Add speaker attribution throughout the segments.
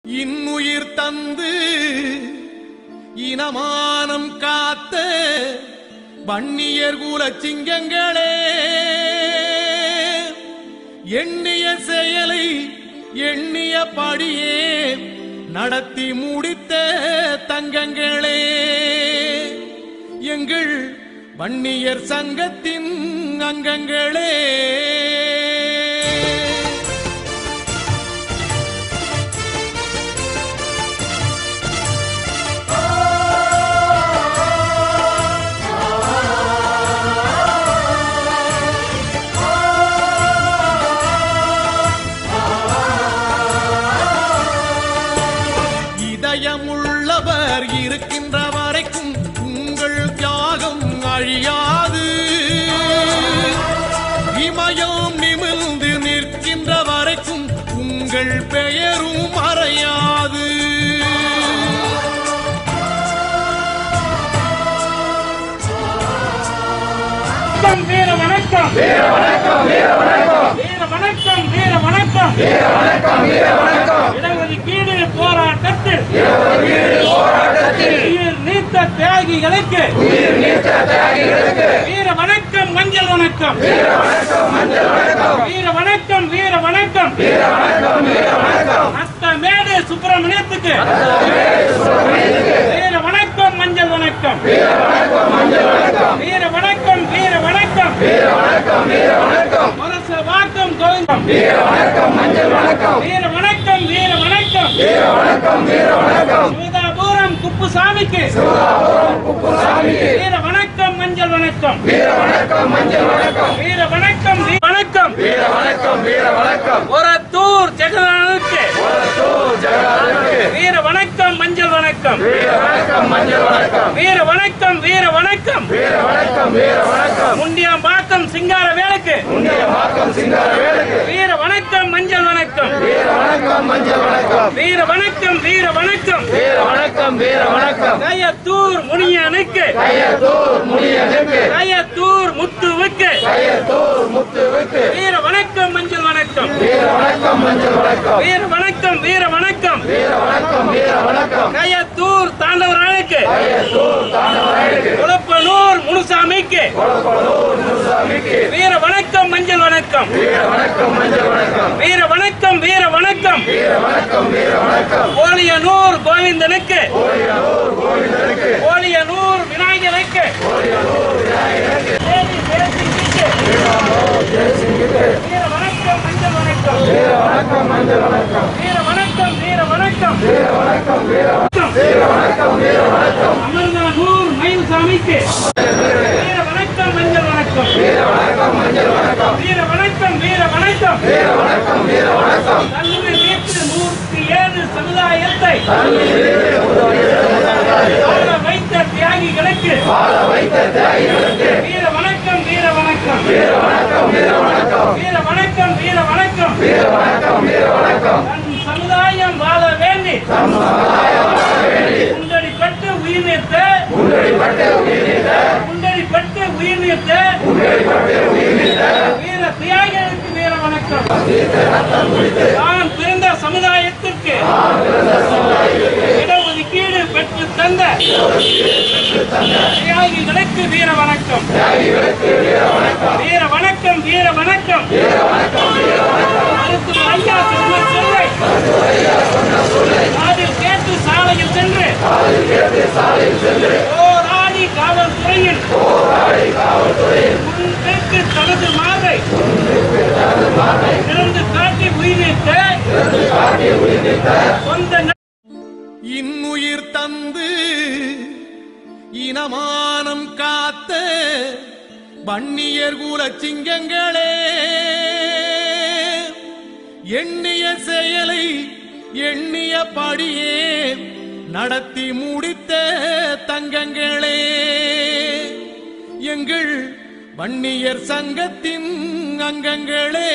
Speaker 1: இன்னுயிர் தந்து இனமானம் காத்த வன்னியர் குல சிங்கங்களே எண்ணிய செயலை எண்ணிய படியே நடத்தி முடித்த தங்கங்களே எங்கள் வன்னியர் சங்கத்தின் அங்கங்களே இதயமுள்ளவர் இருக்கின்ற வரைக்கும் உங்கள் தியாகம் அழியாது இமயம் நிமிர்ந்து நிற்கின்ற வரைக்கும் உங்கள் பெயரும் மறையாது
Speaker 2: வணக்கம் வீர வணக்கம் வீர வணக்கம் வீர வணக்கம் வீர வணக்கம் வீர வணக்கம் வீர வணக்கம் வீர வணக்கம் இடஒதுக்கீடு போராட்டத்தில் உயிர் நீத்த தியாகிகளுக்கு உயிர் நீத்த தியாகிகளுக்கு வீர வணக்கம் மஞ்சள் வணக்கம் வீர வணக்கம் மஞ்சள் வணக்கம் வீர வணக்கம் வீர வணக்கம் வீர வணக்கம் வீர வணக்கம் அத்தமேடு சுப்பிரமணியத்துக்கு வீர வணக்கம் மஞ்சள் வணக்கம் வீர வணக்கம் மஞ்சள் வணக்கம் வீர வணக்கம் வீர வணக்கம் வீர வணக்கம் வீர வணக்கம் அரச வாக்கம் கோவிந்தம் வீர வணக்கம் மஞ்சள் வணக்கம் வீர வணக்கம் வீர வணக்கம் வீர வணக்கம் வீர வணக்கம் சிவதாபுரம் குப்புசாமிக்கு சிவதாபுரம் குப்புசாமிக்கு வீர வணக்கம் மஞ்சள் வணக்கம் வீர வணக்கம் மஞ்சள் வணக்கம் வீர வணக்கம் வீர வணக்கம் வீர வணக்கம் வீர வணக்கம் ஒரத்தூர் ஜெகநாதனுக்கு ஒரத்தூர் ஜெகநாதனுக்கு வீர வணக்கம் மஞ்சள் வணக்கம் வீர வணக்கம் மஞ்சள் வணக்கம் வீர வணக்கம் வீர வணக்கம் வீர வணக்கம் வீர வணக்கம் முண்டியம்பாக்கம் சிங்கார வேலுக்கு முண்டியம்பாக்கம் சிங்கார வேலுக்கு வீர வணக்கம் மஞ்சள் வணக்கம் வீர வணக்கம் மஞ்சள் வணக்கம் வீர வணக்கம் வீர வணக்கம் வீர வணக்கம் வீர வணக்கம் கயத்தூர் முனியனுக்கு கயத்தூர் முனியனுக்கு கயத்தூர் முத்துவுக்கு கயத்தூர் முத்துவுக்கு வீர வணக்கம் மஞ்சள் வணக்கம் வீர வணக்கம் மஞ்சள் வணக்கம் வீர வணக்கம் வீர வணக்கம் வீர வணக்கம் வீர வணக்கம் கயத்தூர் தாண்டவரானுக்கு கயத்தூர் தாண்டவரானுக்கு குளப்பனூர் முனுசாமிக்கு குளப்பனூர் முனுசாமிக்கு வீர வணக்கம் மஞ்சள் வணக்கம் வீர வணக்கம் மஞ்சள் வணக்கம் வீர வணக்கம் வீர வணக்கம் வீர வணக்கம் வீர வணக்கம் கோலியனூர் கோவிந்தனுக்கு கோலியனூர் கோவிந்தனுக்கு கோலியனூர் விநாயகனுக்கு கோலியனூர் விநாயகனுக்கு தேவி தேசிக்கு வீர வணக்கம் மஞ்சள் வணக்கம் வீர வணக்கம் மஞ்சள் வணக்கம் வீர வணக்கம் வீர வணக்கம் வீர வணக்கம் வீர வணக்கம் வீர வணக்கம் வீர வணக்கம் அமர்நாதூர் மயில்சாமிக்கு வீர வணக்கம் மஞ்சள் வணக்கம் வீர வணக்கம் மஞ்சள் வணக்கம் வீர வணக்கம் வீர வணக்கம் வீர வணக்கம் வீர வணக்கம் கல்வி நீட்டு நூற்றி ஏழு சமுதாயத்தை வாழ வைத்த தியாகிகளுக்கு வாழ வைத்த தியாகிகளுக்கு வீர வணக்கம் வீர வணக்கம் வீர வணக்கம் வீர வணக்கம் வீர வணக்கம் வீர வணக்கம் வீர வணக்கம் வீர வணக்கம் தன் சமுதாயம் வாழ வேண்டி சமுதாயம் வாழ வேண்டி உண்டடிப்பட்டு உயிர் நீத்த உண்டடிப்பட்டு உயிர் நீத்த உண்டடிப்பட்டு உயிர் நீத்த உண்டடிப்பட்டு உயிர் நீத்த வீர தியாகிகளுக்கு வீர வணக்கம் தான் பிறந்த சமுதாயத்திற்கு இடஒதுக்கீடு பெற்று தந்த தியாகிகளுக்கு வீர வணக்கம் வீர வணக்கம் வீர வணக்கம் மருத்துவர் ஐயா சொன்ன சொல்லை காதில் கேட்டு சாலையில் சென்று போராடி காவல்துறையின் முன்பிற்கு தனது மார்பை திறந்து காட்டி உயிரிழத்த சொந்த
Speaker 1: இன்னுயிர் தந்து இனமானம் காத்த வன்னியர் குல சிங்கங்களே எண்ணிய செயலை எண்ணிய படியே நடத்தி முடித்த தங்கங்களே எங்கள் வன்னியர் சங்கத்தின் அங்கங்களே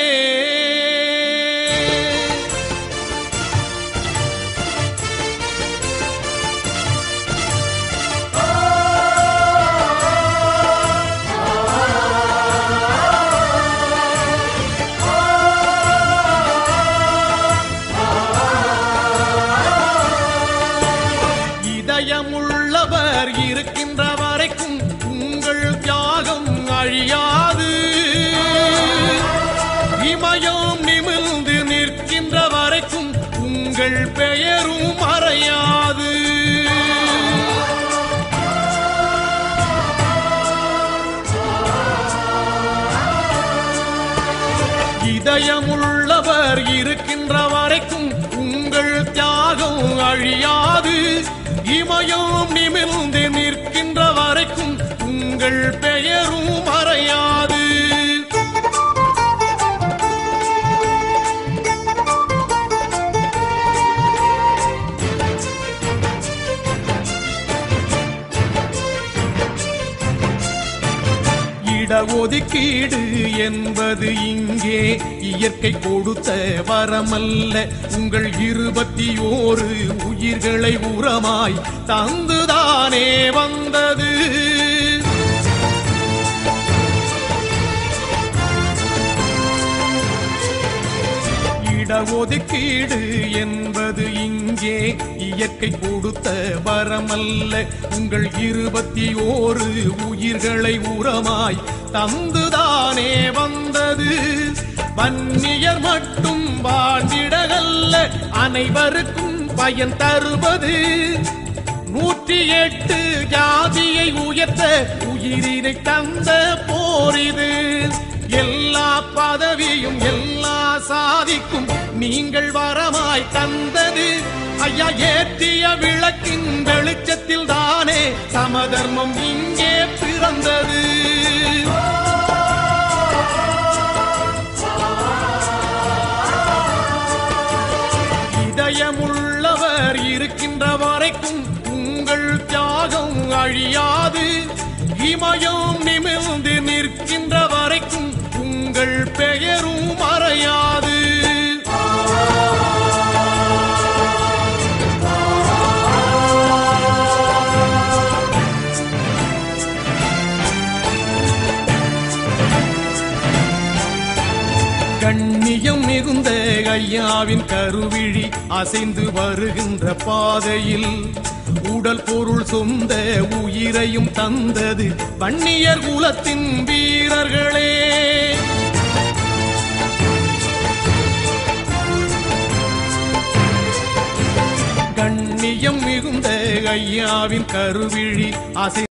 Speaker 3: ஆ
Speaker 1: இருக்கின்ற வரைக்கும் உங்கள் தியாகம் அழியாது இமயம் நிமிர்ந்து நிற்கின்ற வரைக்கும் உங்கள் பெயரும் மறையாது இதயமுள்ளவர் இருக்கின்ற வரைக்கும் உங்கள் தியாகம் அழியாது இமயம் நிமிர்ந்து நிற்கின்ற வரைக்கும் உங்கள் பெயரும் மறையாது இடஒதுக்கீடு என்பது இங்கே இயற்கை கொடுத்த வரமல்ல உங்கள் இருபத்தி ஓரு உயிர்களை உரமாய் தந்துதானே வந்தது இடஒதுக்கீடு என்பது இங்கே இயற்கை கொடுத்த வரமல்ல உங்கள் இருபத்தி ஓரு உயிர்களை உரமாய் தந்துதானே வந்தது வன்னியர் மட்டும் வாழ்ந்திடகல்ல அனைவருக்கும் பயன் தருவது நூற்றி எட்டு ஜாதியை உயர்த்த உயிரினை தந்த போரிது எல்லா பதவியும் எல்லா சாதிக்கும் நீங்கள் வரமாய் தந்தது ஐயா ஏற்றிய விளக்கின் வெளிச்சத்தில் தானே சமதர்மம் இங்கே பிறந்தது இதயமுள்ளவர் இருக்கின்ற வரைக்கும் உங்கள் தியாகம் அழியாது இமயம் நிமிர்ந்து நிற்கின்ற வரைக்கும் உங்கள் பெயரும் மறையாது கண்ணியம் மிகுந்த ஐயாவின் கருவிழி அசைந்து வருகின்ற பாதையில் உடல் பொருள் சொந்த உயிரையும் தந்தது வன்னியர் குலத்தின் வீரர்களே கண்ணியம் மிகுந்த ஐயாவின் கருவிழி அசை